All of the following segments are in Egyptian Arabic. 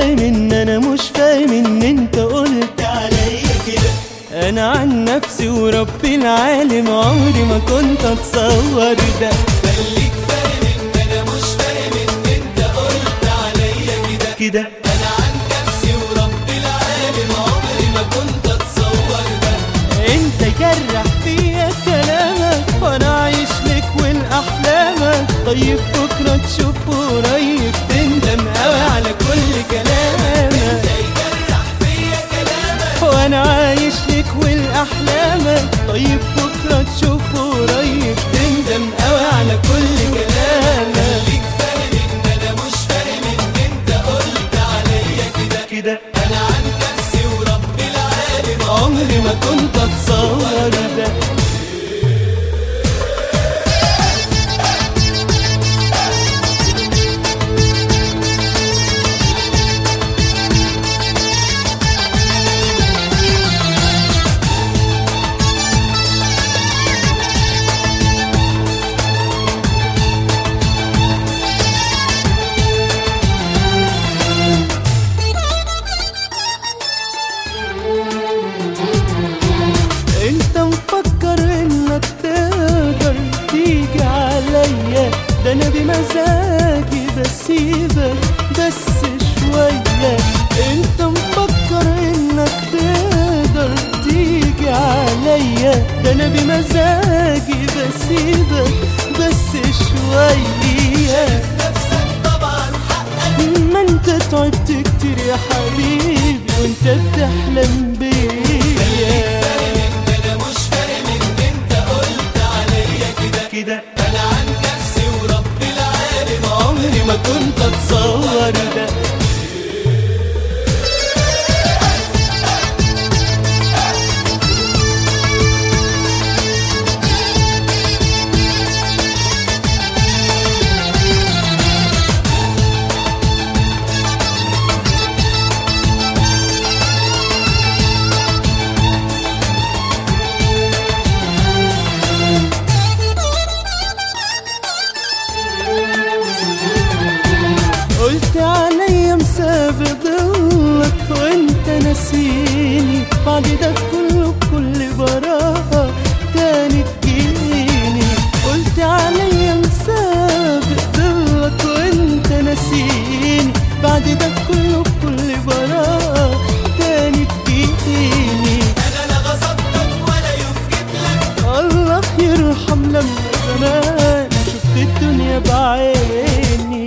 فاهم ان انا مش فاهم ان انت قلت عليا كده انا عن نفسي وربي العالم عمري ما كنت اتصور ده خليك فاهم ان انا مش فاهم ان انت قلت عليا كده كده انا عن نفسي ورب العالم عمري ما كنت اتصور ده انت جرح فيا كلامك وانا عايش لك والاحلامك طيب بكره تشوف قريب تندم قوي على كل كلامك يجرح فيا كلامك وانا عايش لك والاحلامك طيب بكره تشوف قريب تندم قوي على كل كلامك خليك فاهم ان انا مش فاهم ان انت قلت عليا كده كده انا عن نفسي ورب العالم عمري ما كنت اتصور ده انت مفكر انك تقدر تيجي عليا ده انا بمزاجي بسيبك بس شوية انت مفكر انك تقدر تيجي عليا ده انا بمزاجي بسيبك بس شوية نفسك طبعا حقك ما انت تعبت كتير يا حبيبي وانت بتحلم بيا فاهم ان انا مش فاهم ان انت قلت عليا كده كده انا عن نفسي ورب العالم عمري ما كنت اتصور ده قلت عليا مسافر ضلك وانت نسيني بعد ده كله بكل براءة تاني تجيني قلت عليا مسافر ضلك وانت نسيني بعد ده كله بكل براءة تاني تجيني انا لا غصبتك ولا يفكت لك الله يرحم لما زمان شفت الدنيا بعيني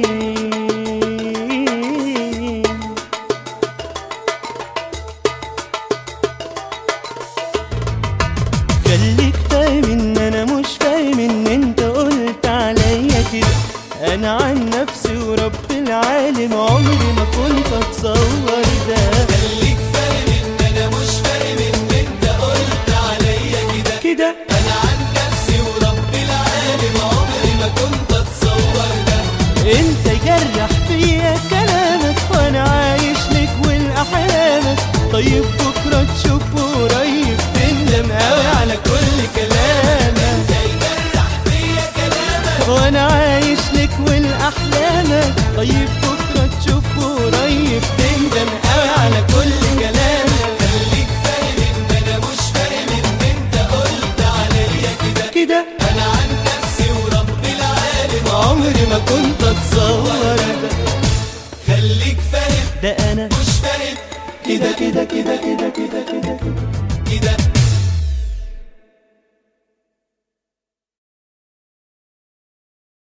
خليك فاهم ان انا مش فاهم ان انت قلت عليا كده انا عن نفسي ورب العالم عمري ما كنت اتصور ده خليك فاهم ان انا مش فاهم ان انت قلت عليا كده كده انا عن نفسي ورب العالم عمري ما كنت اتصور ده انت جرح فيا كلامك وانا عايش لك والاحلامك طيب بكره تشوف قريب تندم قوي على كل كلامك يجرح فيا كلامك وانا عايش لك والاحلامك طيب بكره تشوف قريب تندم قوي على كل كلامك خليك فاهم ان انا مش فاهم ان انت قلت عليا كده كده انا عن نفسي ورب العالم عمري ما كنت اتصور ده خليك فاهم ده انا مش فاهم كده كده كده كده كده كده كده كده